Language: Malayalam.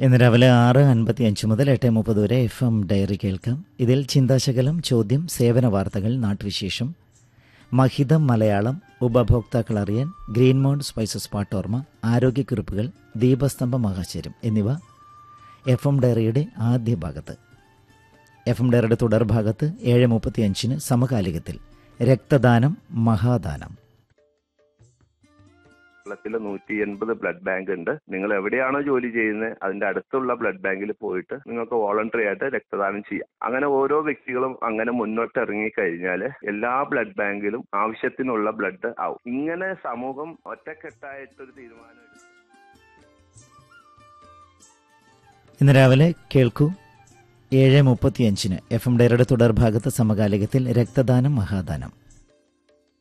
ഇന്ന് രാവിലെ ആറ് അൻപത്തി അഞ്ച് മുതൽ എട്ട് മുപ്പത് വരെ എഫ് എം ഡയറി കേൾക്കാം ഇതിൽ ചിന്താശകലം ചോദ്യം സേവന വാർത്തകൾ നാട്ടുവിശേഷം മഹിതം മലയാളം ഉപഭോക്താക്കൾ അറിയാൻ ഗ്രീൻ മൗണ്ട് സ്പൈസസ് പാട്ടോർമ ആരോഗ്യക്കുറിപ്പുകൾ ദീപസ്തംഭ മഹാശരം എന്നിവ എഫ് എം ഡയറിയുടെ ആദ്യ ഭാഗത്ത് എഫ് എം ഡയറിയുടെ തുടർഭാഗത്ത് ഏഴ് മുപ്പത്തി അഞ്ചിന് സമകാലികത്തിൽ രക്തദാനം മഹാദാനം കേരളത്തിൽ നൂറ്റി എൺപത് ബ്ലഡ് ബാങ്ക് ഉണ്ട് നിങ്ങൾ എവിടെയാണോ ജോലി ചെയ്യുന്നത് അതിന്റെ അടുത്തുള്ള ബ്ലഡ് ബാങ്കിൽ പോയിട്ട് നിങ്ങൾക്ക് വോളണ്ടറി ആയിട്ട് രക്തദാനം ചെയ്യാം അങ്ങനെ ഓരോ വ്യക്തികളും അങ്ങനെ മുന്നോട്ട് ഇറങ്ങി കഴിഞ്ഞാൽ എല്ലാ ബ്ലഡ് ബാങ്കിലും ആവശ്യത്തിനുള്ള ബ്ലഡ് ആവും ഇങ്ങനെ സമൂഹം ഒറ്റക്കെട്ടായിട്ടൊരു തീരുമാനം എടുക്കും ഇന്ന് രാവിലെ കേൾക്കൂ ഏഴ് മുപ്പത്തിയഞ്ചിന് എഫ് എം ഡയറിയുടെ തുടർഭാഗത്ത് സമകാലികത്തിൽ രക്തദാനം മഹാദാനം